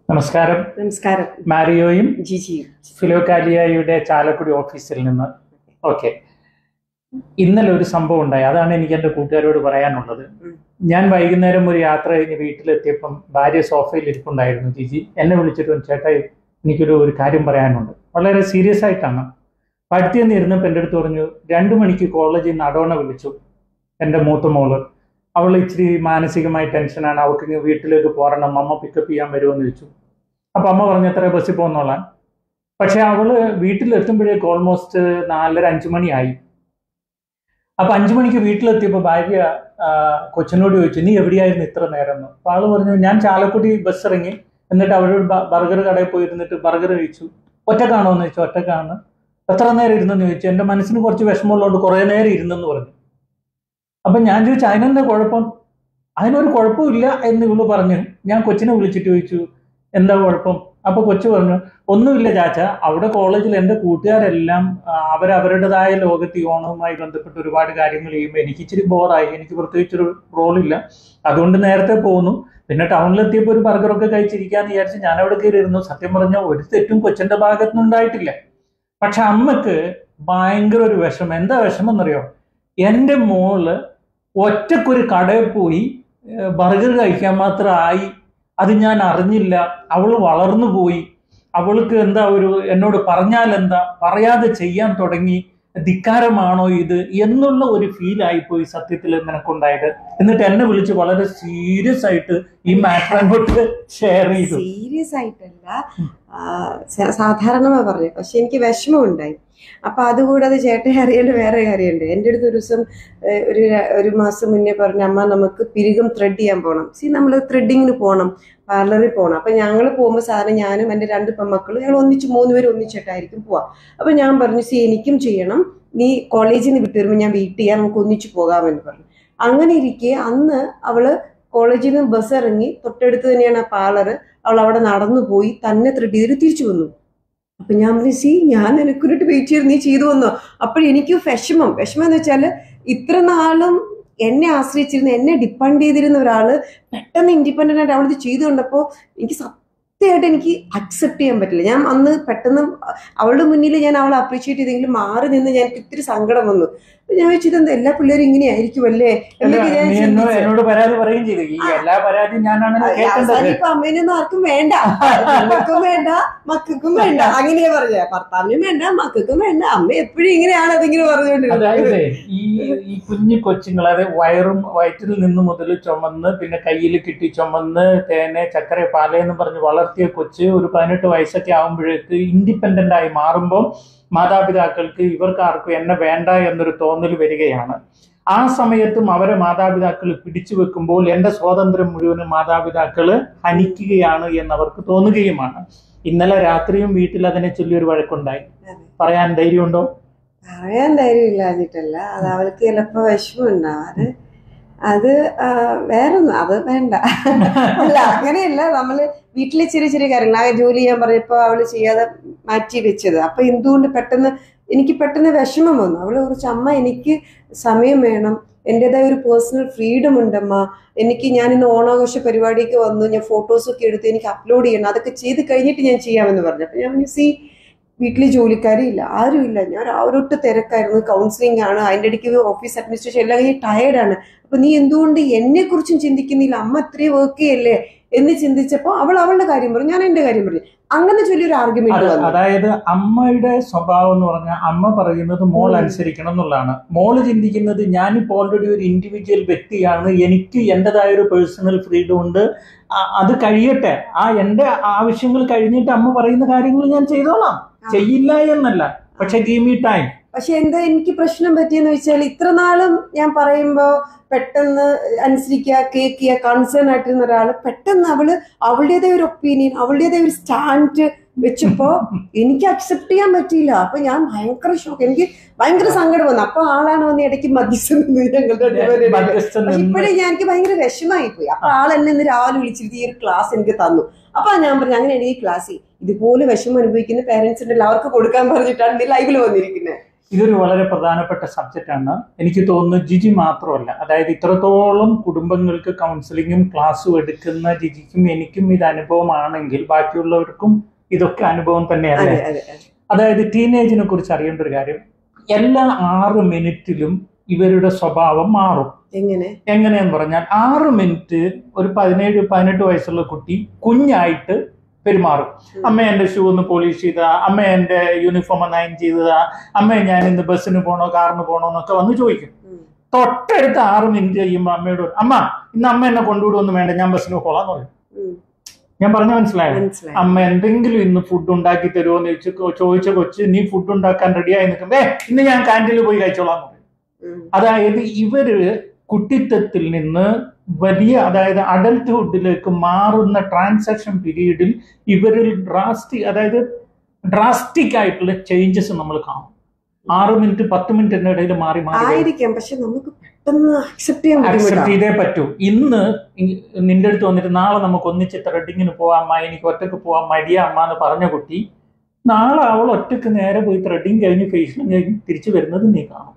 നമസ്കാരം നമസ്കാരം മാരിയോയും ജിജി ഫിലോകാലിയയുടെ ചാലക്കുടി ഓഫീസിൽ നിന്ന് ഓക്കെ ഇന്നലെ ഒരു സംഭവം ഉണ്ടായി അതാണ് എനിക്ക് എൻ്റെ കൂട്ടുകാരോട് പറയാനുള്ളത് ഉം. ഞാൻ വൈകുന്നേരം ഒരു യാത്ര കഴിഞ്ഞ് വീട്ടിലെത്തിയപ്പം ഭാര്യ സോഫയിൽ ഇരിപ്പുണ്ടായിരുന്നു ജിജി എന്നെ വിളിച്ചിട്ട് പറഞ്ഞു, ചേട്ടാ എനിക്കൊരു ഒരു കാര്യം പറയാനുണ്ട് വളരെ സീരിയസ് ആയിട്ടാണ് പഠിത്തി നിന്ന് ഇരുന്നപ്പോൾ എൻ്റെ അടുത്ത് പറഞ്ഞു രണ്ടു മണിക്ക് കോളേജിൽ നിന്ന് അടോണ വിളിച്ചു എൻ്റെ മൂത്ത മോള് അവൾ ഇച്ചിരി മാനസികമായി ടെൻഷനാണ് അവൾക്ക് ഇങ്ങ് വീട്ടിലേക്ക് പോരണം അമ്മ പിക്കപ്പ് ചെയ്യാൻ വരുമെന്ന് ചോദിച്ചു അപ്പം അമ്മ പറഞ്ഞു എത്ര ബസ്സിൽ പോകുന്നോളാൻ പക്ഷെ അവള് വീട്ടിലെത്തുമ്പോഴേക്ക് ഓൾമോസ്റ്റ് നാലര അഞ്ചു മണിയായി അപ്പൊ അഞ്ചു മണിക്ക് വീട്ടിലെത്തിയപ്പോൾ ഭാര്യ ആ, കൊച്ചിനോട് ചോദിച്ചു നീ എവിടെയായിരുന്നു ഇത്ര നേരം എന്ന് അപ്പൊ ആള് പറഞ്ഞു ഞാൻ ചാലക്കുടി ബസ് ഇറങ്ങി എന്നിട്ട് അവിടെ ഒരു ബർഗർ കടയിൽ പോയി ഇരുന്നിട്ട് ബർഗർ കഴിച്ചു ഒറ്റക്കാണോ എന്ന് ചോദിച്ചു ഒറ്റക്കാണ് എത്ര നേരം ഇരുന്നെന്ന് ചോദിച്ചു എന്റെ മനസ്സിന് കുറച്ച് വിഷമമുള്ളതുകൊണ്ട് കുറെ നേരം ഇരുന്നെന്ന് പറഞ്ഞു അപ്പൊ ഞാൻ ചോദിച്ചു അതിനെന്താ കുഴപ്പം അതിനൊരു കുഴപ്പമില്ല എന്ന് ഇവള് പറഞ്ഞു ഞാൻ കൊച്ചിനെ വിളിച്ചിട്ട് ചോദിച്ചു എന്താ കുഴപ്പം അപ്പൊ കൊച്ചു പറഞ്ഞു ഒന്നുമില്ല ചാച്ച അവിടെ കോളേജിൽ എൻ്റെ കൂട്ടുകാരെല്ലാം ആ, അവരവരുടേതായ ലോകത്ത് ഈ ഓണവുമായി ബന്ധപ്പെട്ട് ഒരുപാട് കാര്യങ്ങൾ ചെയ്യുമ്പോൾ എനിക്ക് ഇച്ചിരി ബോറായി എനിക്ക് പ്രത്യേകിച്ചൊരു റോളില്ല അതുകൊണ്ട് നേരത്തെ പോകുന്നു പിന്നെ ടൗണിലെത്തിയപ്പോൾ ഒരു ബർഗറൊക്കെ കഴിച്ചിരിക്കാന്ന് വിചാരിച്ച് ഞാൻ അവിടെ കയറി ഇരുന്നു സത്യം പറഞ്ഞാൽ ഒരു തെറ്റും കൊച്ചിന്റെ ഭാഗത്തുനിന്ന് ഉണ്ടായിട്ടില്ല പക്ഷെ അമ്മക്ക് ഭയങ്കര ഒരു വിഷമം എന്താ വിഷമം എന്നറിയോ എൻ്റെ മോള് ഒറ്റക്കൊരു കടയിൽ പോയി ബർഗർ കഴിക്കാൻ മാത്രം ആയി അത് ഞാൻ അറിഞ്ഞില്ല അവൾ വളർന്നു പോയി അവൾക്ക് എന്താ ഒരു എന്നോട് പറഞ്ഞാൽ എന്താ പറയാതെ ചെയ്യാൻ തുടങ്ങി ധിക്കാരമാണോ ഇത് എന്നുള്ള ഒരു ഫീൽ ആയിപ്പോയി സത്യത്തിൽ നിനക്കുണ്ടായത് എന്നിട്ട് എന്നെ വിളിച്ച് വളരെ സീരിയസ് ആയിട്ട് ഈ മാറ്റർ അങ്ങോട്ട് ഷെയർ ചെയ്തു സീരിയസ് ആയിട്ടല്ല ആ, സ- സാധാരണമായി പറഞ്ഞു പക്ഷെ എനിക്ക് വിഷമം ഉണ്ടായി അപ്പൊ അതുകൂടാതെ ചേട്ടൻ അറിയേണ്ട വേറെ കാര്യമുണ്ട് എൻ്റെ അടുത്ത് ഒരു ദിവസം ഏഹ്, ഒരു ര- ഒരു മാസം മുന്നേ പറഞ്ഞു അമ്മ നമുക്ക് പിരികം ത്രെഡ് ചെയ്യാൻ പോകണം സി നമ്മൾ ത്രെഡിങ്ങിന് പോകണം പാർലറിൽ പോകണം അപ്പൊ ഞങ്ങൾ പോകുമ്പോൾ സാധനം ഞാനും എൻ്റെ രണ്ട് പെൺമക്കളും ഞങ്ങൾ ഒന്നിച്ച് മൂന്ന് പേര് ഒന്നിച്ചിട്ടായിരിക്കും പോവാ അപ്പൊ ഞാൻ പറഞ്ഞു സി എനിക്കും ചെയ്യണം നീ കോളേജിൽ നിന്ന് വിട്ടു വരുമ്പോൾ ഞാൻ വീട്ടിൽ ചെയ്യാൻ നമുക്ക് ഒന്നിച്ച് പോകാമെന്ന് പറഞ്ഞു അങ്ങനെ ഇരിക്കെ അന്ന് അവള് കോളേജിൽ നിന്ന് ബസ് ഇറങ്ങി തൊട്ടടുത്ത് തന്നെയാണ് ആ പാർലർ അവൾ അവിടെ നടന്നു പോയി തന്നെ ത്രെഡ് ചെയ്തിട്ട് തിരിച്ചു വന്നു അപ്പൊ ഞാൻ പറഞ്ഞു സി ഞാൻ നിനക്കൊരിട്ട് വെയിറ്റ് ചെയ്ത് നീ ചെയ്തു വന്നോ അപ്പോഴെനിക്ക് വിഷമം വിഷമം എന്ന് വെച്ചാല് ഇത്ര നാളും എന്നെ ആശ്രയിച്ചിരുന്ന എന്നെ ഡിപ്പെൻഡ് ചെയ്തിരുന്ന ഒരാള് പെട്ടെന്ന് ഇൻഡിപെൻഡന്റ് ആയിട്ട് അവളിത് ചെയ്തു കണ്ടപ്പോൾ എനിക്ക് സത്യമായിട്ട് എനിക്ക് അക്സെപ്റ്റ് ചെയ്യാൻ പറ്റില്ല ഞാൻ അന്ന് പെട്ടെന്ന് അവളുടെ മുന്നിൽ ഞാൻ അവളെ അപ്രീഷിയേറ്റ് ചെയ്തെങ്കിലും മാറി നിന്ന് ഞാൻ എനിക്ക് ഇത്തിരി സങ്കടം വന്നു അപ്പൊ ഞാൻ വെച്ചിട്ട് എന്താ എല്ലാ പിള്ളേരും ഇങ്ങനെ ആയിരിക്കുമല്ലേ അല്ല, എന്നൊക്കെ ഞാൻ നീ എന്നോട് ചിന്തിച്ചു. എന്നോട് പരാതി പറയുകയും ചെയ്തു ഈ എല്ലാ പരാതിയും ഞാനാണല്ലോ കേൾക്കേണ്ടത് അവസാനം ഇപ്പൊ അമ്മേനൊന്നും ആർക്കും വേണ്ട നിങ്ങൾക്കും വേണ്ട മക്കൾക്കും വേണ്ട അങ്ങനെയാ പറഞ്ഞ ഭർത്താവിനും വേണ്ട മക്കൾക്കും വേണ്ട അമ്മ എപ്പോഴും ഇങ്ങനെയാണ് അതിങ്ങനെ പറഞ്ഞുകൊണ്ടിരുന്നത് അതായത് ഈ ഈ കുഞ്ഞു കൊച്ചുങ്ങൾ അതായത് വയറും വയറ്റിൽ നിന്ന് മുതൽ ചുമന്ന് പിന്നെ കയ്യിൽ കിട്ടി ചുമന്ന് തേനെ ചക്കര പാലയെന്ന് പറഞ്ഞ് വളർത്തിയ കൊച്ച് ഒരു പതിനെട്ട് വയസ്സൊക്കെ ആകുമ്പോഴേക്ക് ഇൻഡിപെൻഡന്റ് ആയി മാറുമ്പോൾ മാതാപിതാക്കൾക്ക് ഇവർക്ക് ആർക്കും എന്നെ വേണ്ട എന്നൊരു തോന്നൽ വരികയാണ് ആ സമയത്തും അവരെ മാതാപിതാക്കൾ പിടിച്ചു വെക്കുമ്പോൾ എൻ്റെ സ്വാതന്ത്ര്യം മുഴുവനും മാതാപിതാക്കൾ ഹനിക്കുകയാണ് എന്നവർക്ക് തോന്നുകയുമാണ് ഇന്നലെ രാത്രിയും വീട്ടിൽ അതിനെ ചൊല്ലി ഒരു വഴക്കുണ്ടായി അതെ. പറയാൻ ധൈര്യമുണ്ടോ പറയാൻ ധൈര്യമില്ലാഞ്ഞിട്ടല്ല അത് അവൾക്ക് ചിലപ്പോ വിഷമം ഉണ്ടാവാറ് അത് ആ, വേറൊന്നും അത് വേണ്ട അല്ല അങ്ങനെയല്ല നമ്മള് വീട്ടിലെ ചെറിയ ചെറിയ കാര്യങ്ങൾ ആ ജോലി ചെയ്യാൻ പറഞ്ഞപ്പോ അവള് ചെയ്യാതെ മാറ്റി വെച്ചത് അപ്പൊ എന്തുകൊണ്ട് പെട്ടെന്ന് എനിക്ക് പെട്ടെന്ന് വിഷമം വന്നു അവള് കുറിച്ച് അമ്മ എനിക്ക് സമയം വേണം എൻ്റെതായ ഒരു പേഴ്സണൽ ഫ്രീഡം ഉണ്ടമ്മ എനിക്ക് ഞാൻ ഇന്ന് ഓണാഘോഷ പരിപാടിക്ക് വന്നു ഞാൻ ഫോട്ടോസൊക്കെ എടുത്ത് എനിക്ക് അപ്ലോഡ് ചെയ്യണം അതൊക്കെ ചെയ്ത് കഴിഞ്ഞിട്ട് ഞാൻ ചെയ്യാമെന്ന് പറഞ്ഞു അപ്പൊ ഞാൻ പറഞ്ഞു സി വീട്ടിൽ ജോലിക്കാരില്ല ആരുമില്ല ഞാൻ രാവിലോട്ട് തിരക്കായിരുന്നു കൗൺസിലിംഗ് ആണ് അതിൻ്റെ ഇടയ്ക്ക് ഓഫീസ് അഡ്മിനിസ്ട്രേഷൻ എല്ലാം കഴിഞ്ഞ് ടയർഡാണ് അപ്പൊ നീ എന്തുകൊണ്ട് എന്നെ കുറിച്ചും ചിന്തിക്കുന്നില്ല അമ്മ ഇത്രയും വർക്ക് ചെയ്യല്ലേ എന്ന് ചിന്തിച്ചപ്പോൾ അവൾ അവളുടെ കാര്യം പറഞ്ഞു ഞാൻ എന്റെ കാര്യം പറഞ്ഞു അങ്ങനെ ചൊല്ലിയൊരു ആർഗ്യുമെന്റ് അത് വന്നു അതായത് അമ്മയുടെ സ്വഭാവം എന്ന് പറഞ്ഞാൽ അമ്മ പറയുന്നത് മോൾ ഉം. അനുസരിക്കണം എന്നുള്ളതാണ് മോള് ചിന്തിക്കുന്നത് ഞാനിപ്പോൾ ഓൾറെഡി ഒരു ഇൻഡിവിജ്വൽ വ്യക്തിയാണ് എനിക്ക് എന്റേതായ ഒരു പേഴ്സണൽ ഫ്രീഡം ഉണ്ട് ആ- അത് കഴിയട്ടെ ആ എന്റെ ആവശ്യങ്ങൾ കഴിഞ്ഞിട്ട് അമ്മ പറയുന്ന കാര്യങ്ങൾ ഞാൻ ചെയ്തോളാം ആ. ചെയ്യില്ല എന്നല്ല പക്ഷെ ഗീവ് മീ ടൈം പക്ഷെ എന്താ എനിക്ക് പ്രശ്നം പറ്റിയെന്ന് വെച്ചാൽ ഇത്ര നാളും ഞാൻ പറയുമ്പോ പെട്ടെന്ന് അനുസരിക്കുക കേൾക്കുക കൺസേൺ ആയിട്ടിരുന്ന ഒരാള് പെട്ടെന്ന് അവള് അവളുടേതായ ഒരു ഒപ്പീനിയൻ അവളുടേതായ ഒരു സ്റ്റാൻഡ് വെച്ചപ്പോ എനിക്ക് അക്സെപ്റ്റ് ചെയ്യാൻ പറ്റിയില്ല അപ്പൊ ഞാൻ ഭയങ്കര ഷോക്ക് എനിക്ക് ഭയങ്കര സങ്കടം വന്നു അപ്പൊ ആളാണ് വന്ന് ഇടയ്ക്ക് മധ്യസ്ഥം നിന്ന് ഞങ്ങളുടെ രണ്ടുപേരുടെ ഇടയിൽ. മധ്യസ്ഥൻ പക്ഷെ നിന്ന് ഇപ്പോഴേ ഞാൻ എനിക്ക് ഭയങ്കര വിഷമായി പോയി അപ്പൊ ആൾ എന്നെ ഇന്ന് രാവിലെ വിളിച്ചിട്ട് ഈ ഒരു ക്ലാസ് എനിക്ക് തന്നു അപ്പൊ ഞാൻ പറഞ്ഞു അങ്ങനെ ഈ ക്ലാസ് ഇതുപോലെ വിഷമം അനുഭവിക്കുന്ന പേരൻസ് ഉണ്ടല്ലോ അവർക്ക് കൊടുക്കാൻ പറഞ്ഞിട്ടാണ് നീ ലൈവിൽ വന്നിരിക്കുന്നത് ഇതൊരു വളരെ പ്രധാനപ്പെട്ട സബ്ജക്റ്റാണ് എനിക്ക് തോന്നുന്നു ജിജി മാത്രമല്ല അതായത് ഇത്രത്തോളം കുടുംബങ്ങൾക്ക് കൗൺസിലിങ്ങും ക്ലാസ്സും എടുക്കുന്ന ജിജിക്കും എനിക്കും ഇത് അനുഭവമാണെങ്കിൽ ബാക്കിയുള്ളവർക്കും ഇതൊക്കെ അനുഭവം തന്നെയല്ലേ അതെ അതെ അതെ. അതായത് ടീനേജിനെ കുറിച്ച് അറിയേണ്ട ഒരു കാര്യം എല്ലാ ആറ് മിനിറ്റിലും ഇവരുടെ സ്വഭാവം മാറും എങ്ങനെ എങ്ങനെയെന്ന് പറഞ്ഞാൽ ആറ് മിനിറ്റ് ഒരു പതിനേഴ് പതിനെട്ട് വയസ്സുള്ള കുട്ടി കുഞ്ഞായിട്ട് പെരുമാറും അമ്മ എന്റെ ഷൂ ഒന്ന് പോളിഷ് ചെയ്താ അമ്മ എന്റെ യൂണിഫോം ഒന്ന് അയൺ ചെയ്തതാ അമ്മ ഞാൻ ഇന്ന് ബസ്സിന് പോണോ കാറിന് പോണോ എന്നൊക്കെ വന്ന് ചോദിക്കും ഉം. തൊട്ടടുത്ത് ആറ് മിനിറ്റ് കഴിയുമ്പോൾ അമ്മയോട് പറയും, അമ്മ ഇന്ന് അമ്മ എന്നെ കൊണ്ടുവിടുമൊന്നും വേണ്ട ഞാൻ ബസ്സിന് പോകാന്ന് പറയും ഉം. ഞാൻ പറഞ്ഞ മനസ്സിലായോ മനസ്സിലായി അമ്മ എന്തെങ്കിലും ഇന്ന് ഫുഡ് ഉണ്ടാക്കി തരുമോ എന്ന് ചോദിച്ചു ചോദിച്ച കൊച്ച് നീ ഫുഡ് ഉണ്ടാക്കാൻ റെഡിയായി നിൽക്കുമ്പോ ഏ ഇന്ന് ഞാൻ കാന്റീനിൽ പോയി കഴിച്ചോളാം എന്ന് പറയും ഉം. അതായത് ഇവര് കുട്ടിത്തത്തിൽ നിന്ന് വലിയ അതായത് അഡൽട്ട്ഹുഡിലേക്ക് മാറുന്ന ട്രാൻസാക്ഷൻ പീരീഡിൽ ഇവരിൽ ഡ്രാസ്റ്റിക് അതായത് ഡ്രാസ്റ്റിക് ആയിട്ടുള്ള ചേഞ്ചസ് നമ്മൾ കാണും ആറ് മിനിറ്റ് പത്ത് മിനിറ്റിന്റെ ഇടയിൽ മാറി മാറി വരും. ആയിരിക്കാം പക്ഷെ നമുക്ക് പെട്ടെന്ന് അക്സെപ്റ്റ് ചെയ്യാൻ അക്സെപ്റ്റ് ബുദ്ധിമുട്ടാണ് ചെയ്തേ പറ്റൂ ഇന്ന് ഇ- നിന്റെ അടുത്ത് വന്നിട്ട് നാളെ നമുക്ക് ഒന്നിച്ച് ത്രെഡിങ്ങിന് പോവാം അമ്മ എനിക്ക് ഒറ്റക്ക് പോവാം മടിയ അമ്മ എന്ന് പറഞ്ഞ കുട്ടി നാളെ അവൾ ഒറ്റക്ക് നേരെ പോയി ത്രെഡിങ് കഴിഞ്ഞ് ഫേഷ്യലും കഴിഞ്ഞ് തിരിച്ചു വരുന്നത് നീ കാണും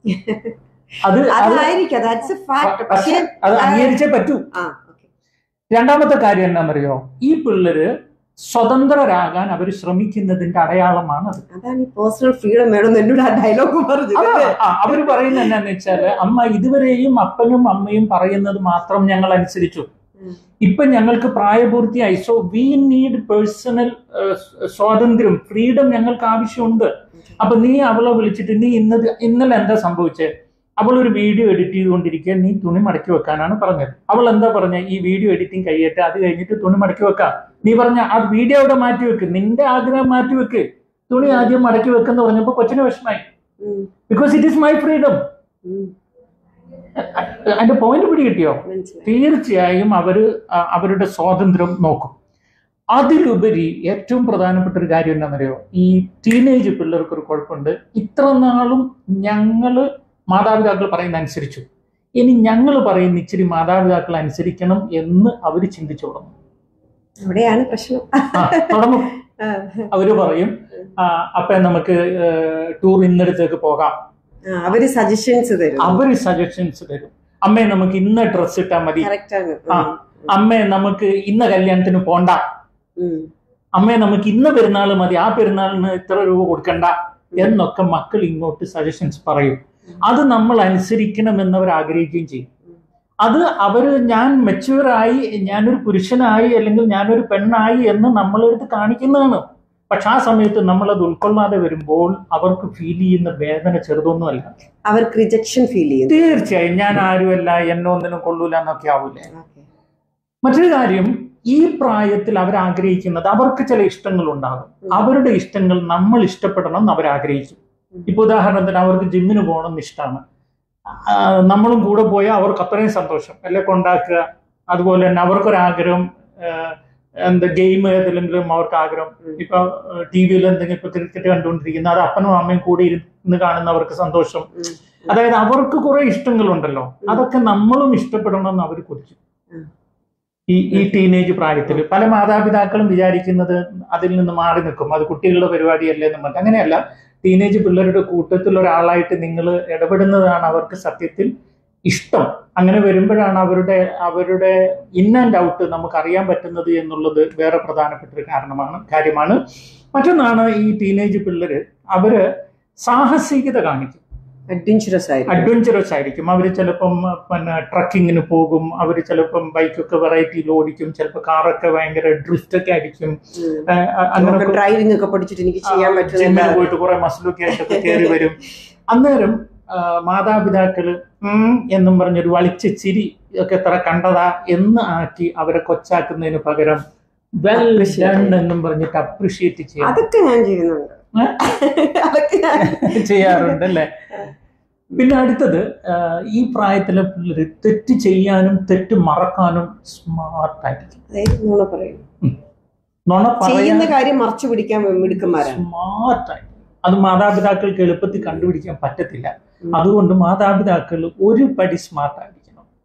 അത് അത് അതായിരിക്കാം ദാറ്റ്സ് എ ഫാക്ട് പക്ഷെ പക്ഷേ അത് അംഗീകരിച്ചേ പറ്റൂ ആ ഓക്കെ രണ്ടാമത്തെ കാര്യം എന്താണെന്നറിയോ ഈ പിള്ളേര് സ്വതന്ത്രരാകാൻ അവർ ശ്രമിക്കുന്നതിന്റെ അടയാളമാണ് അത് അതാണ് ഈ പേഴ്സണൽ ഫ്രീഡം വേണമെന്ന് എന്നോട് ആ ഡയലോഗ് പറഞ്ഞു അതാ, ആ, അവര് പറയുന്നത് എന്നാന്ന് വെച്ചാല് അമ്മ ഇതുവരെയും അപ്പനും അമ്മയും പറയുന്നത് മാത്രം ഞങ്ങൾ അനുസരിച്ചു ഉം. ഇപ്പൊ ഞങ്ങൾക്ക് പ്രായപൂർത്തിയായി സോ വി നീഡ് പേഴ്സണൽ സ്വാതന്ത്ര്യം ഫ്രീഡം ഞങ്ങൾക്ക് ആവശ്യമുണ്ട് അപ്പൊ നീ അവളെ വിളിച്ചിട്ട് നീ ഇന്നത് ഇന്നലെ എന്താ സംഭവിച്ചത് അവൾ ഒരു വീഡിയോ എഡിറ്റ് ചെയ്തുകൊണ്ടിരിക്കുക നീ തുണി മടക്കി വെക്കാനാണ് പറഞ്ഞത് അവൾ എന്താ പറഞ്ഞ ഈ വീഡിയോ എഡിറ്റിംഗ് കഴിയട്ടെ അത് കഴിഞ്ഞിട്ട് തുണി മടക്കി വെക്കാം നീ പറഞ്ഞ ആ വീഡിയോ അവിടെ മാറ്റി വെക്ക് നിന്റെ ആഗ്രഹം മാറ്റി വെക്ക് തുണി ആദ്യം മടക്കി വെക്കെന്ന് പറഞ്ഞപ്പോ കൊച്ചിന് വിഷമായി ഉം. Because it is my freedom ഉം. അതിന്റെ പോയിന്റ് പിടി കിട്ടിയോ മനസ്സിലായി തീർച്ചയായും അവര് അ- അവരുടെ സ്വാതന്ത്ര്യം നോക്കും അതിലുപരി ഏറ്റവും പ്രധാനപ്പെട്ട ഒരു കാര്യം എന്താണെന്നറിയോ ഈ ടീനേജ് പിള്ളേർക്ക് ഒരു കുഴപ്പമുണ്ട് ഇത്ര നാളും ഞങ്ങള് മാതാപിതാക്കൾ പറയുന്ന അനുസരിച്ചു ഇനി ഞങ്ങൾ പറയുന്ന ഇച്ചിരി മാതാപിതാക്കൾ അനുസരിക്കണം എന്ന് അവർ ചിന്തിച്ചു തുടങ്ങും അവിടെയാണ് പ്രശ്നം ആ, തുടങ്ങും ആ, അവര് പറയും ആ, അപ്പൊ നമുക്ക് ടൂർ ഇന്നടത്തേക്ക് പോകാം ആ, അവര് സജഷൻസ് തരും അവര് സജഷൻസ് തരും അമ്മേ നമുക്ക് ഇന്ന ഡ്രസ് ഇട്ടാൽ മതി കറക്റ്റ് ആണ് ആ. അമ്മേ നമുക്ക് ഇന്ന കല്യാണത്തിന് പോണ്ട ഉം. അമ്മേ നമുക്ക് ഇന്ന പെരുന്നാൾ മതി ആ പെരുന്നാളിന് ഇത്ര രൂപ കൊടുക്കണ്ട എന്നൊക്കെ മക്കൾ ഇങ്ങോട്ട് സജഷൻസ് പറയും അത് നമ്മൾ അനുസരിക്കണമെന്ന് അവർ ആഗ്രഹിക്കുകയും ചെയ്യും അത് അവര് ഞാൻ മെച്യൂർ ആയി ഞാനൊരു പുരുഷനായി അല്ലെങ്കിൽ ഞാനൊരു പെണ്ണായി എന്ന് നമ്മളെടുത്ത് കാണിക്കുന്നതാണ് പക്ഷെ ആ സമയത്ത് നമ്മൾ അത് ഉൾക്കൊള്ളാതെ വരുമ്പോൾ അവർക്ക് ഫീൽ ചെയ്യുന്ന വേദന ചെറുതൊന്നുമല്ല അവർക്ക് റിജക്ഷൻ ഫീൽ ചെയ്യുന്നു തീർച്ചയായും ഞാൻ ആരുമല്ല എന്നെ ഒന്നിനും കൊള്ളൂല എന്നൊക്കെ ആവൂലേ Okay. മറ്റൊരു കാര്യം ഈ പ്രായത്തിൽ അവർ ആഗ്രഹിക്കുന്നത് അവർക്ക് ചില ഇഷ്ടങ്ങൾ ഉണ്ടാകും ഉം. അവരുടെ ഇഷ്ടങ്ങൾ നമ്മൾ ഇഷ്ടപ്പെടണം എന്ന് അവർ ആഗ്രഹിക്കും ഉം. ഇപ്പൊ ഉദാഹരണത്തിന് അവർക്ക് ജിമ്മിന് പോകണം എന്ന് ഇഷ്ടമാണ് ആ, നമ്മളും കൂടെ പോയാൽ അവർക്ക് അത്രയും സന്തോഷം അല്ലെ കൊണ്ടാക്കുക അതുപോലെ തന്നെ അവർക്കൊരാഗ്രഹം ആ, എന്താ ഗെയിം ഏതെങ്കിലും അവർക്ക് ആഗ്രഹം ഉം. ഇപ്പൊ ടി വിയിൽ എന്തെങ്കിലും ഇപ്പൊ ക്രിക്കറ്റ് കണ്ടുകൊണ്ടിരിക്കുന്ന അത് അപ്പനും അമ്മയും കൂടെ ഇരുന്ന് കാണുന്നവർക്ക് സന്തോഷം ഉം. അതായത് അവർക്ക് കുറെ ഇഷ്ടങ്ങളുണ്ടല്ലോ അതൊക്കെ നമ്മളും ഇഷ്ടപ്പെടണമെന്ന് അവർ കൊതിക്കും ഉം. ഈ ഈ ടീനേജ് പ്രായത്തിൽ പല മാതാപിതാക്കളും വിചാരിക്കുന്നത് അതിൽ നിന്ന് മാറി നിൽക്കും അത് കുട്ടികളുടെ പരിപാടിയല്ലേ എന്ന് പറഞ്ഞിട്ട് അങ്ങനെയല്ല ടീനേജ് പിള്ളേരുടെ കൂട്ടത്തിൽ ഒരാളായിട്ട് നിങ്ങൾ ഇടപെടുന്നതാണ് അവർക്ക് സത്യത്തിൽ ഇഷ്ടം അങ്ങനെ വരുമ്പോഴാണ് അവരുടെ അവരുടെ ഇൻ ആൻഡ് ഔട്ട് നമുക്ക് അറിയാൻ പറ്റുന്നത് എന്നുള്ളത് വേറെ പ്രധാനപ്പെട്ട ഒരു കാരണമാണ് കാര്യമാണ് മറ്റൊന്നാണ് ഈ ടീനേജ് പിള്ളേര് അവര് സാഹസികത കാണിക്കും അഡ്വഞ്ചറസ് ആയിരിക്കും അഡ്വഞ്ചറസ് ആയിരിക്കും അവർ ചിലപ്പം പിന്നെ ട്രക്കിങ്ങിന് പോകും അവർ ചിലപ്പം ബൈക്കൊക്കെ വെറൈറ്റിയിൽ ഓടിക്കും ചിലപ്പോൾ കാറൊക്കെ ഭയങ്കര ഡ്രിഫ്റ്റ് ഒക്കെ ആയിരിക്കും ഏഹ് അ- അങ്ങനെ ഡ്രൈവിംഗ് ഒക്കെ പഠിച്ചിട്ട് എനിക്ക് ചെയ്യാൻ ജിമ്മിന് പറ്റുന്നില്ല പോയിട്ട് കുറെ മസിലൊക്കെ ആയിട്ടൊക്കെ കയറി വരും അന്നേരം ആ, മാതാപിതാക്കള് ഉം എന്നും പറഞ്ഞൊരു വളിച്ച ചിരി ഒക്കെ എത്ര കണ്ടതാ എന്ന് ആക്കി അവരെ കൊച്ചാക്കുന്നതിന് പകരം വെൽ Appreciate ഡൺ എന്നും പറഞ്ഞിട്ട് അപ്രിഷിയേറ്റ് ചെയ്യാൻ അതൊക്കെ ഞാൻ ചെയ്യുന്നുണ്ട് ഏ? അതൊക്കെ ഞാൻ ചെയ്യാറുണ്ട് അല്ലേ പിന്നെ അടുത്തത് ആ, ഈ പ്രായത്തിലെ പിള്ളേര് തെറ്റ് ചെയ്യാനും തെറ്റ് മറക്കാനും സ്മാർട്ടായിരിക്കും അതായത് നുണ പറയും നുണ ചെയ്യുന്ന പറയാൻ കാര്യം മറച്ചു പിടിക്കാൻ മിടുക്കന്മാരാണ് സ്മാർട്ടായിരിക്കും അത് മാതാപിതാക്കൾക്ക് എളുപ്പത്തിൽ കണ്ടുപിടിക്കാൻ പറ്റത്തില്ല ഉം. അതുകൊണ്ട് മാതാപിതാക്കൾ ഒരു പടി സ്മാർട്ട് ആയിരിക്കണം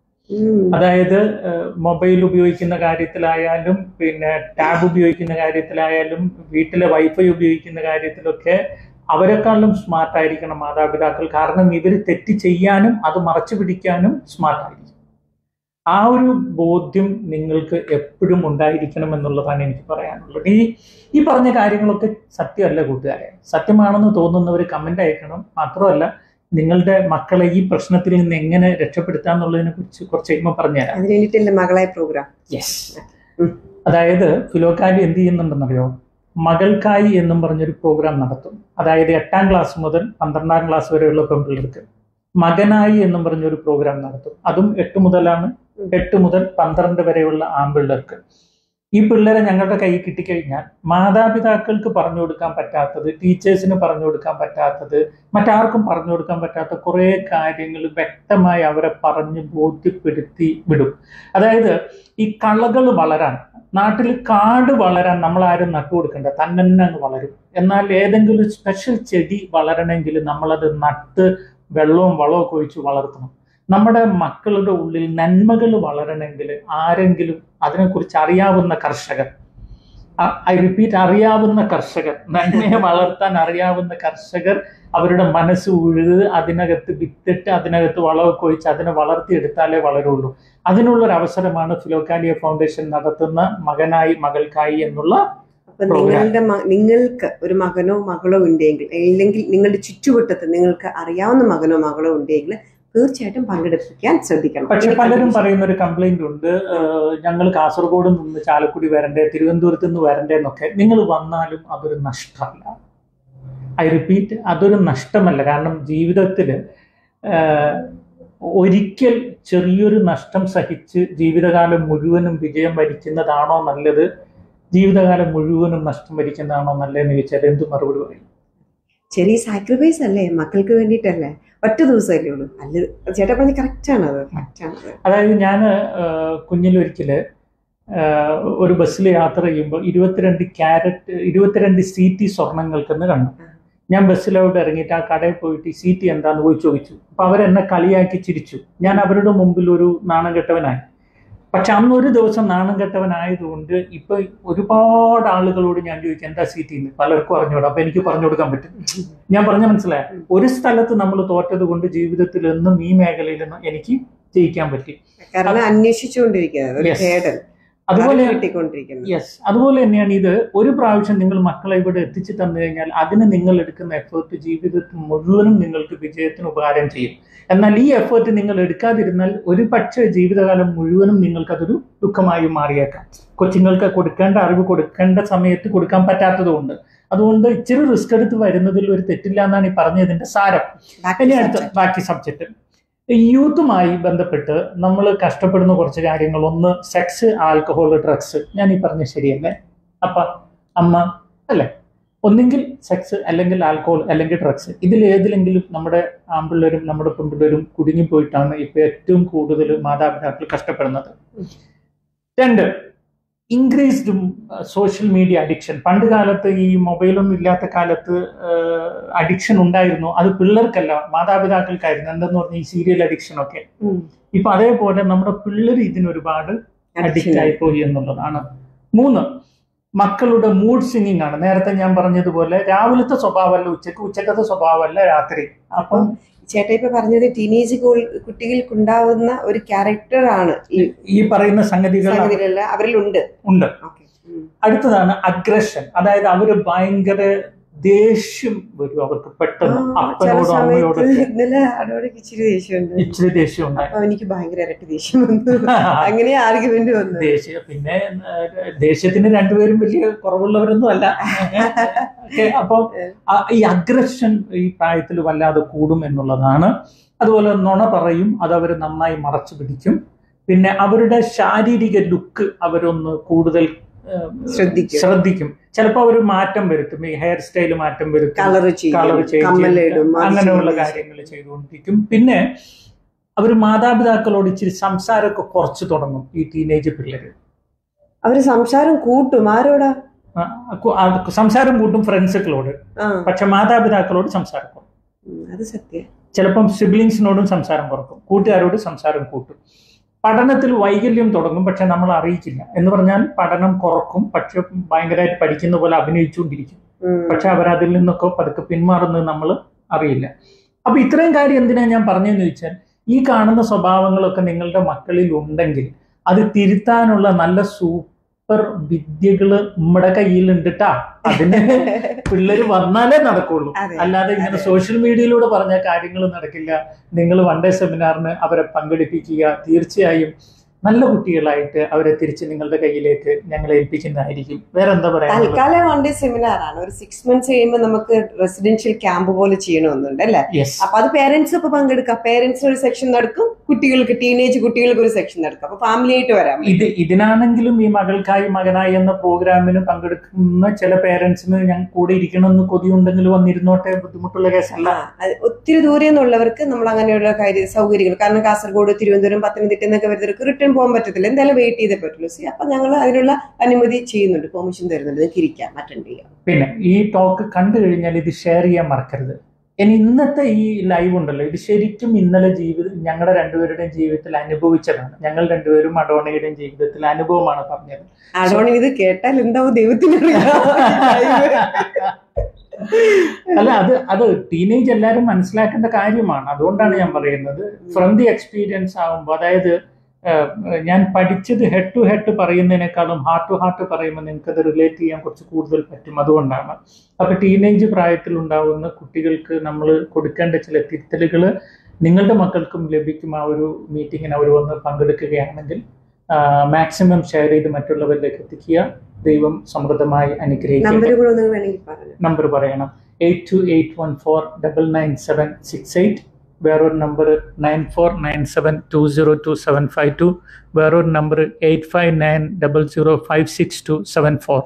ഉം. അതായത് മൊബൈൽ ഉപയോഗിക്കുന്ന കാര്യത്തിലായാലും പിന്നെ ടാബ് ഉപയോഗിക്കുന്ന കാര്യത്തിലായാലും വീട്ടിലെ വൈഫൈ ഉപയോഗിക്കുന്ന കാര്യത്തിലൊക്കെ അവരെക്കാളും സ്മാർട്ട് ആയിരിക്കണം മാതാപിതാക്കൾ കാരണം ഇവർ തെറ്റ് ചെയ്യാനും അത് മറച്ചു പിടിക്കാനും സ്മാർട്ട് ആയിരിക്കും ആ ഒരു ബോധ്യം നിങ്ങൾക്ക് എപ്പോഴും ഉണ്ടായിരിക്കണം എന്നുള്ളതാണ് എനിക്ക് പറയാനുള്ളത് ഈ ഈ പറഞ്ഞ കാര്യങ്ങളൊക്കെ സത്യമല്ല കൂട്ടുകാരെ സത്യമാണെന്ന് തോന്നുന്നവർ കമന്റ് അയക്കണം മാത്രമല്ല നിങ്ങളുടെ മക്കളെ ഈ പ്രശ്നത്തിൽ നിന്ന് എങ്ങനെ രക്ഷപ്പെടുത്താന്നുള്ളതിനെ കുറിച്ച് കുറച്ച് കഴിയുമ്പോൾ പറഞ്ഞുതരാം അതിന് വേണ്ടിയിട്ടല്ലേ മകളായ പ്രോഗ്രാം യെസ് ഉം. അതായത് ഫിലോക്കാലി എന്ത് ചെയ്യുന്നുണ്ടെന്നറിയോ മകൾക്കായി എന്നും പറഞ്ഞൊരു പ്രോഗ്രാം നടത്തും അതായത് എട്ടാം ക്ലാസ് മുതൽ പന്ത്രണ്ടാം ക്ലാസ് വരെയുള്ള പെൺപിള്ളേർക്ക് മകനായി എന്നും പറഞ്ഞൊരു പ്രോഗ്രാം നടത്തും അതും എട്ട് മുതലാണ് ഉം. എട്ട് മുതൽ പന്ത്രണ്ട് വരെയുള്ള ആൺപിള്ളേർക്ക് ഈ പിള്ളേരെ ഞങ്ങളുടെ കയ്യിൽ കിട്ടിക്കഴിഞ്ഞാൽ മാതാപിതാക്കൾക്ക് പറഞ്ഞു കൊടുക്കാൻ പറ്റാത്തത് ടീച്ചേഴ്സിന് പറഞ്ഞു കൊടുക്കാൻ പറ്റാത്തത് മറ്റാർക്കും പറഞ്ഞു കൊടുക്കാൻ പറ്റാത്ത കുറേ കാര്യങ്ങൾ വ്യക്തമായി അവരെ പറഞ്ഞ് ബോധ്യപ്പെടുത്തി വിടും അതായത് ഈ കളകൾ വളരാൻ നാട്ടിൽ കാട് വളരാൻ നമ്മൾ ആരും നട്ടു കൊടുക്കണ്ട തന്നെ അങ്ങ് വളരും എന്നാൽ ഏതെങ്കിലും ഒരു സ്പെഷ്യൽ ചെടി വളരണമെങ്കിൽ നമ്മളത് നട്ട് വെള്ളവും വളവും ഒക്കെ ഒഴിച്ച് വളർത്തണം നമ്മുടെ മക്കളുടെ ഉള്ളിൽ നന്മകൾ വളരണമെങ്കിൽ ആരെങ്കിലും അതിനെക്കുറിച്ച് അറിയാവുന്ന കർഷകർ ഐ റിപ്പീറ്റ് അറിയാവുന്ന കർഷകർ നന്മയെ വളർത്താൻ അറിയാവുന്ന കർഷകർ അവരുടെ മനസ്സ് ഉഴുത് അതിനകത്ത് വിത്തിട്ട് അതിനകത്ത് വളമൊക്കെ ഒഴിച്ച് അതിനെ വളർത്തിയെടുത്താലേ വളരുള്ളൂ അതിനുള്ള ഒരു അവസരമാണ് ഫിലോക്കാലിയ ഫൗണ്ടേഷൻ നടത്തുന്ന മകനായി മകൾക്കായി എന്നുള്ള അപ്പൊ Program. നിങ്ങളുടെ മ- നിങ്ങൾക്ക് ഒരു മകനോ മകളോ ഉണ്ടെങ്കിൽ അല്ലെങ്കിൽ നിങ്ങളുടെ ചുറ്റുവട്ടത്ത് നിങ്ങൾക്ക് അറിയാവുന്ന മകനോ മകളോ ഉണ്ടെങ്കിൽ തീർച്ചയായിട്ടും പങ്കെടുപ്പിക്കാൻ ശ്രദ്ധിക്കണം പക്ഷെ ഇതിനെ പലരും കണ്ടിട്ട് പറയുന്ന ഒരു കംപ്ലൈന്റ് ഉണ്ട് ഞങ്ങൾ കാസർഗോഡ് നിന്ന് ചാലക്കുടി വരണ്ടേ തിരുവനന്തപുരത്ത് നിന്ന് വരണ്ടേ എന്നൊക്കെ നിങ്ങൾ വന്നാലും അതൊരു നഷ്ടമല്ല ഐ റിപ്പീറ്റ് അതൊരു നഷ്ടമല്ല കാരണം ജീവിതത്തിൽ ഒരിക്കൽ ചെറിയൊരു നഷ്ടം സഹിച്ച് ജീവിതകാലം മുഴുവനും വിജയം വരിക്കുന്നതാണോ നല്ലത് ജീവിതകാലം മുഴുവനും നഷ്ടം വരിക്കുന്നതാണോ നല്ലതെന്ന് ചോദിച്ചാൽ എന്ത് മറുപടി പറയും ചെറിയ സാക്രിഫൈസ് അല്ലേ മക്കൾക്ക് വേണ്ടിയിട്ടല്ലേ ഒറ്റ ദിവസമല്ലേ ഉള്ളൂ അല്ല ചേട്ടാ പറഞ്ഞ കറക്റ്റ് ആണ് അത് കറക്റ്റ് ആണ് അത് അതായത് ഞാൻ കുഞ്ഞിലൊരിക്കൽ ഒരു ബസ്സിൽ യാത്ര ചെയ്യുമ്പോൾ ഇരുപത്തിരണ്ട് ക്യാരറ്റ് ഇരുപത്തിരണ്ട് സീറ്റി സ്വർണ്ണങ്ങൾക്കെന്ന് കണ്ടു ഞാൻ ബസ്സിലോട്ട് ഇറങ്ങിയിട്ട് ആ കടയിൽ പോയിട്ട് ഈ സീറ്റി എന്താന്ന് പോയി ചോദിച്ചു അപ്പൊ അവരെന്നെ കളിയാക്കി ചിരിച്ചു ഞാൻ അവരുടെ മുമ്പിൽ ഒരു നാണം കെട്ടവനായി പക്ഷെ അന്ന് ഒരു ദിവസം നാണം കെട്ടവനായതുകൊണ്ട് ഇപ്പൊ ഒരുപാട് ആളുകളോട് ഞാൻ ചോദിക്കും എന്താ സീറ്റ് എന്ന് പലർക്കും അറിഞ്ഞോടാ അപ്പൊ എനിക്ക് പറഞ്ഞു കൊടുക്കാൻ പറ്റും ഞാൻ പറഞ്ഞ മനസ്സിലായ ഒരു സ്ഥലത്ത് നമ്മൾ തോറ്റത് കൊണ്ട് ജീവിതത്തിൽ എന്നും ഈ മേഖലയിൽ നിന്ന് എനിക്ക് ജയിക്കാൻ പറ്റി കാരണം അന്വേഷിച്ചുകൊണ്ടിരിക്കുന്നത് ഒരു Yes. കേടൽ അതുപോലെ കിട്ടിക്കൊണ്ടിരിക്കുന്നത് യെസ് അതുപോലെ തന്നെയാണ് ഇത് ഒരു പ്രാവശ്യം നിങ്ങൾ മക്കളെ ഇവിടെ എത്തിച്ചു തന്നു കഴിഞ്ഞാൽ അതിന് നിങ്ങൾ എടുക്കുന്ന എഫേർട്ട് ജീവിതത്തിൽ മുഴുവനും നിങ്ങൾക്ക് വിജയത്തിന് ഉപകാരം ചെയ്യും എന്നാൽ ഈ എഫേർട്ട് നിങ്ങൾ എടുക്കാതിരുന്നാൽ ഒരു പക്ഷേ ജീവിതകാലം മുഴുവനും നിങ്ങൾക്കതൊരു ദുഃഖമായി മാറിയേക്കാം കൊച്ചുങ്ങൾക്ക് കൊടുക്കേണ്ട അറിവ് കൊടുക്കേണ്ട സമയത്ത് കൊടുക്കാൻ പറ്റാത്തതുകൊണ്ട് അതുകൊണ്ട് ഇച്ചിരി റിസ്ക് എടുത്ത് വരുന്നതിൽ ഒരു തെറ്റില്ല എന്നാണ് ഈ പറഞ്ഞതിന്റെ സാരം ബാക്കി ഇനി അടുത്ത subject. ബാക്കി സബ്ജക്റ്റ് യൂത്തുമായി ബന്ധപ്പെട്ട് നമ്മൾ കഷ്ടപ്പെടുന്ന കുറച്ച് കാര്യങ്ങൾ ഒന്ന് സെക്സ് ആൽക്കഹോൾ ഡ്രഗ്സ് ഞാൻ ഈ പറഞ്ഞ ശരിയല്ലേ അപ്പ അമ്മ അല്ലേ ഒന്നെങ്കിൽ സെക്സ് അല്ലെങ്കിൽ ആൽക്കഹോൾ അല്ലെങ്കിൽ ഡ്രഗ്സ് ഇതിൽ ഏതിലെങ്കിലും നമ്മുടെ ആൺപിള്ളേരും നമ്മുടെ പെൺപിള്ളേരും കുടുങ്ങിപ്പോയിട്ടാണ് ഇപ്പൊ ഏറ്റവും കൂടുതൽ മാതാപിതാക്കൾ കഷ്ടപ്പെടുന്നത് രണ്ട് ഇൻക്രീസ്ഡ് സോഷ്യൽ മീഡിയ അഡിക്ഷൻ പണ്ട് കാലത്ത് ഈ മൊബൈലൊന്നും ഇല്ലാത്ത കാലത്ത് അഡിക്ഷൻ ഉണ്ടായിരുന്നു അത് പിള്ളേർക്കല്ല മാതാപിതാക്കൾക്കായിരുന്നു എന്തെന്ന് പറഞ്ഞാൽ ഈ സീരിയൽ അഡിക്ഷൻ ഒക്കെ ഉം. ഇപ്പൊ അതേപോലെ നമ്മുടെ പിള്ളേർ ഇതിനൊരുപാട് അഡിക്റ്റ് ആയിപ്പോയി എന്നുള്ളതാണ് മൂന്ന് മക്കളുടെ മൂഡ് സ്വിങ്ങിങ് ആണ് നേരത്തെ ഞാൻ പറഞ്ഞതുപോലെ രാവിലത്തെ സ്വഭാവമല്ല ഉച്ചക്ക് ഉച്ചക്കത്തെ സ്വഭാവമല്ല രാത്രി അപ്പം ചേട്ടാ ഇപ്പൊ പറഞ്ഞത് ടീനേജ് കുട്ടികൾക്കുണ്ടാവുന്ന ഒരു ക്യാരക്ടർ ആണ് ഈ ഈ പറയുന്ന സംഗതികൾ സംഗതികളിൽ അവരിലുണ്ട് ഉണ്ട് ഓക്കെ അടുത്തതാണ് അഗ്രഷൻ അതായത് അവര് ഭയങ്കര ദേഷ്യം വരും അവർക്ക് പെട്ടെന്ന് ചില അപ്പനോടും സമയത്ത് അമ്മയോടൊക്കെ ഇന്നലെ അടോടൊക്കെ ഇച്ചിരി ദേഷ്യമുണ്ട് ഇച്ചിരി ദേഷ്യം ഉണ്ടായി അപ്പൊ എനിക്ക് ഭയങ്കര ഇരട്ടി ദേഷ്യം വന്നു അങ്ങനെ ആർഗ്യുമെന്റ് വന്നു ദേഷ്യ പിന്നെ ഏഹ്, ദേഷ്യത്തിന് രണ്ടുപേരും വലിയ കുറവുള്ളവരൊന്നും അല്ല ഓക്കെ അപ്പൊ ആ- ഈ അഗ്രഷൻ ഈ പ്രായത്തിൽ വല്ലാതെ കൂടും എന്നുള്ളതാണ് അതുപോലെ നുണ പറയും അത് അവർ നന്നായി മറച്ചു പിടിക്കും പിന്നെ അവരുടെ ശാരീരിക ലുക്ക് അവരൊന്ന് കൂടുതൽ ഏഹ്, ശ്രദ്ധിക്കും. ശ്രദ്ധിക്കും ചിലപ്പോൾ അവർ മാറ്റം വരുത്തും ഈ ഹെയർ സ്റ്റൈൽ മാറ്റം വരുത്തും കളർ കളർ ചെയ്യും കമ്മലിടും അത് അങ്ങനെയുള്ള ചെയ്യും. കാര്യങ്ങൾ ചെയ്തുകൊണ്ടിരിക്കും പിന്നെ അവർ മാതാപിതാക്കളോട് ഇച്ചിരി സംസാരമൊക്കെ കുറച്ച് തുടങ്ങും ഈ ടീനേജ് പിള്ളേര് അവര് സംസാരം കൂട്ടും ആരോടാ ആ, കു- ആ, സംസാരം കൂട്ടും ഫ്രണ്ട്സുകളോട് ആ പക്ഷെ മാതാപിതാക്കളോട് സംസാരം കുറക്കും ഉം, അത് സത്യം ചിലപ്പം സിബ്ലിങ്സിനോടും സംസാരം കുറക്കും കൂട്ടുകാരോട് സംസാരം കൂട്ടും പഠനത്തിൽ വൈകല്യം തുടങ്ങും പക്ഷെ നമ്മൾ അറിയിക്കില്ല എന്ന് പറഞ്ഞാൽ പഠനം കുറക്കും പക്ഷെ ഭയങ്കരമായിട്ട് പഠിക്കുന്ന പോലെ അഭിനയിച്ചുകൊണ്ടിരിക്കും ഉം. പക്ഷെ അവർ അതിൽ നിന്നൊക്കെ പതുക്കെ പിന്മാറുന്നത് നമ്മൾ അറിയില്ല അപ്പൊ ഇത്രയും കാര്യം എന്തിനാ ഞാൻ പറഞ്ഞതെന്ന് ചോദിച്ചാൽ ഈ കാണുന്ന സ്വഭാവങ്ങളൊക്കെ നിങ്ങളുടെ മക്കളിൽ ഉണ്ടെങ്കിൽ അത് തിരുത്താനുള്ള നല്ല സൂപ്പർ വിദ്യകള് നമ്മുടെ കയ്യിലുണ്ട് ട്ടാ അതിന് പിള്ളേര് വന്നാലേ നടക്കുള്ളൂ അതെ. അല്ലാതെ ഇങ്ങനെ അതെ. സോഷ്യൽ മീഡിയയിലൂടെ പറഞ്ഞ കാര്യങ്ങൾ നടക്കില്ല നിങ്ങൾ വൺ ഡേ സെമിനാറിന് അവരെ പങ്കെടുപ്പിക്കുക തീർച്ചയായും നല്ല കുട്ടികളായിട്ട് അവരെ തിരിച്ച് നിങ്ങളുടെ കയ്യിലേക്ക് ഞങ്ങൾ ഏൽപ്പിക്കുന്നതായിരിക്കും വേറെ എന്താ പറയാ തൽക്കാലം വൺ ഡേ സെമിനാർ ആണ് ഒരു സിക്സ് മന്ത്സ് കഴിയുമ്പോൾ നമുക്ക് റെസിഡൻഷ്യൽ ക്യാമ്പ് പോലെ ചെയ്യണമെന്നുണ്ട് അല്ലേ യെസ് അപ്പൊ അത് പേരന്റ്സ് ഒക്കെ പങ്കെടുക്കാം പേരന്റ്സിന് ഒരു സെക്ഷൻ നടക്കും കുട്ടികൾക്ക് ടീനേജ് കുട്ടികൾക്ക് ഒരു സെക്ഷൻ നടക്കും അപ്പൊ ഫാമിലി ആയിട്ട് വരാം ഇത് ഇതിനാണെങ്കിലും ഈ മകൾക്കായി മകനായി എന്ന പ്രോഗ്രാമിന് പങ്കെടുക്കുന്ന ചില പേരൻസിന് ഞാൻ കൂടെ ഇരിക്കണമെന്ന് കൊതിയുണ്ടെങ്കിൽ വന്നിരുന്നോട്ടെ ബുദ്ധിമുട്ടുള്ള കേസല്ല ആ, അത് ഒത്തിരി ദൂരെ നിന്നുള്ളവർക്ക് നമ്മൾ അങ്ങനെയുള്ള കാര്യ സൗകര്യങ്ങൾ കാരണം കാസർഗോഡ് തിരുവനന്തപുരം പത്തനംതിട്ട എന്നൊക്കെ വരുന്നവർക്ക് റിട്ടേൺ പോകാൻ പറ്റത്തില്ല എന്തായാലും വെയിറ്റ് ചെയ്തേ പറ്റുള്ളൂ സി അപ്പൊ ഞങ്ങൾ അതിനുള്ള അനുമതി ചെയ്യുന്നുണ്ട് പെർമിഷൻ തരുന്നുണ്ട് നിങ്ങൾക്ക് ഇരിക്കാം അറ്റൻഡ് ചെയ്യാം പിന്നെ ഈ ടോക്ക് കണ്ടു കഴിഞ്ഞാൽ ഇത് ഷെയർ ചെയ്യാൻ മറക്കരുത് ഇനി ഇന്നത്തെ ഈ ലൈവ് ഉണ്ടല്ലോ ഇത് ശരിക്കും ഇന്നലെ ജീവിതം ഞങ്ങളുടെ രണ്ടുപേരുടെയും ജീവിതത്തിൽ അനുഭവിച്ചതാണ് ഞങ്ങൾ രണ്ടുപേരും അഡോണയുടെയും ജീവിതത്തിൽ അനുഭവമാണ് പറഞ്ഞത് അതോടെ ഇത് കേട്ടാൽ എന്താവും ദൈവത്തിന് അല്ല അത് അത് ടീനേജ് എല്ലാവരും മനസ്സിലാക്കേണ്ട കാര്യമാണ് അതുകൊണ്ടാണ് ഞാൻ പറയുന്നത് ഫ്രം ദി എക്സ്പീരിയൻസ് ആകുമ്പോൾ അതായത് ഏഹ്, ഞാൻ പഠിച്ചത് ഹെഡ് ടു ഹെഡ് പറയുന്നതിനേക്കാളും ഹാർട്ട് ടു ഹാർട്ട് പറയുമ്പോൾ നിങ്ങൾക്ക് അത് റിലേറ്റ് ചെയ്യാൻ കുറച്ച് കൂടുതൽ പറ്റും അതുകൊണ്ടാണ് അപ്പൊ ടീനേജ് പ്രായത്തിൽ ഉണ്ടാകുന്ന കുട്ടികൾക്ക് നമ്മൾ കൊടുക്കേണ്ട ചില തിരുത്തലുകൾ നിങ്ങളുടെ മക്കൾക്കും ലഭിക്കും ആ ഒരു മീറ്റിങ്ങിന് അവർ വന്ന് പങ്കെടുക്കുകയാണെങ്കിൽ മാക്സിമം ഷെയർ ചെയ്ത് മറ്റുള്ളവരിലേക്ക് എത്തിക്കുക ദൈവം സമൃദ്ധമായി അനുഗ്രഹിക്കുക നമ്പർ കൂടെ ഒന്ന് വേണമെങ്കിൽ പറഞ്ഞു നമ്പർ പറയണം eight two eight one four double nine seven six eight വേറൊരു number nine four nine seven two zero two seven five two വേറൊരു number eight five nine double zero five six two seven four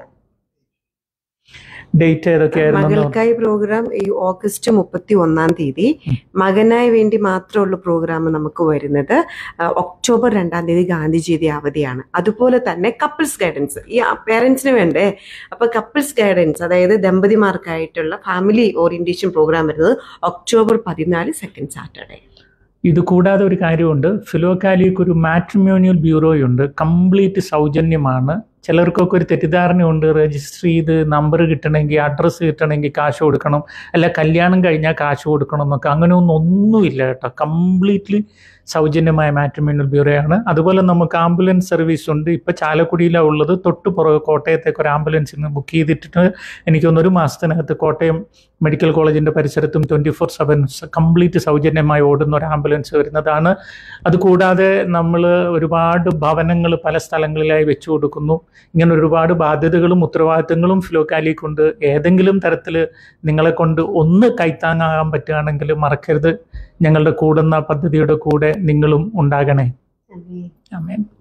date ഏതൊക്കെയായിരുന്നു മകൾക്കായി programme ഈ August മുപ്പത്തി ഒന്നാം തീയതി മകനായി വേണ്ടി മാത്രമുള്ള പ്രോഗ്രാം നമുക്ക് വരുന്നത് ആ, ഒക്ടോബർ രണ്ടാം തീയതി ഗാന്ധി ജയന്തി അവധിയാണ് അതുപോലെ തന്നെ കപ്പിൾസ് ഗൈഡൻസ് ഈ പേരൻസിന് വേണ്ടേ അപ്പൊ കപ്പിൾസ് ഗൈഡൻസ് അതായത് ദമ്പതിമാർക്കായിട്ടുള്ള ഫാമിലി ഓറിയന്റേഷൻ പ്രോഗ്രാം വരുന്നത് ഒക്ടോബർ പതിനാല് സെക്കൻഡ് സാറ്റർഡേ ഇത് കൂടാതെ ഒരു കാര്യമുണ്ട് ഫിലോകാലിക്ക് ഒരു മാട്രിമോണിയൽ ബ്യൂറോയുണ്ട് കംപ്ലീറ്റ് സൗജന്യമാണ് ചിലർക്കൊക്കെ ഒരു തെറ്റിദ്ധാരണയുണ്ട് രജിസ്റ്റർ ചെയ്ത് നമ്പർ കിട്ടണമെങ്കിൽ അഡ്രസ്സ് കിട്ടണമെങ്കിൽ കാശ് കൊടുക്കണം അല്ല കല്യാണം കഴിഞ്ഞാൽ കാശ് കൊടുക്കണം എന്നൊക്കെ അങ്ങനെയൊന്നും ഒന്നുമില്ല കേട്ടോ കംപ്ലീറ്റ്ലി സൗജന്യമായ മാട്രിമോണിയൽ ബ്യൂറോയാണ് അതുപോലെ നമുക്ക് ആംബുലൻസ് സർവീസ് ഉണ്ട് ഇപ്പം ചാലക്കുടിയിലാണ് ഉള്ളത് തൊട്ട് പുറകെ കോട്ടയത്തേക്ക് ഒരു ആംബുലൻസ് ഇന്ന് ബുക്ക് ചെയ്തിട്ട് എനിക്കൊന്ന് ഒരു മാസത്തിനകത്ത് കോട്ടയം മെഡിക്കൽ കോളേജിൻ്റെ പരിസരത്തും ട്വൻറ്റി ഫോർ സെവൻ കംപ്ലീറ്റ് സൗജന്യമായി ഓടുന്ന ഒരു ആംബുലൻസ് വരുന്നതാണ് അതുകൂടാതെ നമ്മൾ ഒരുപാട് ഭവനങ്ങൾ പല സ്ഥലങ്ങളിലായി വെച്ചു കൊടുക്കുന്നു ഇങ്ങനെ ഒരുപാട് ബാധ്യതകളും ഉത്തരവാദിത്തങ്ങളും ഫ്ലോക്കാലിക്കുണ്ട് ഏതെങ്കിലും തരത്തിൽ നിങ്ങളെ കൊണ്ട് ഒന്ന് കൈത്താങ്ങാകാൻ പറ്റുകയാണെങ്കിൽ മറക്കരുത് ഞങ്ങളുടെ കൂടുന്ന പദ്ധതിയുടെ കൂടെ നിങ്ങളും ഉണ്ടാകണേ ആമേൻ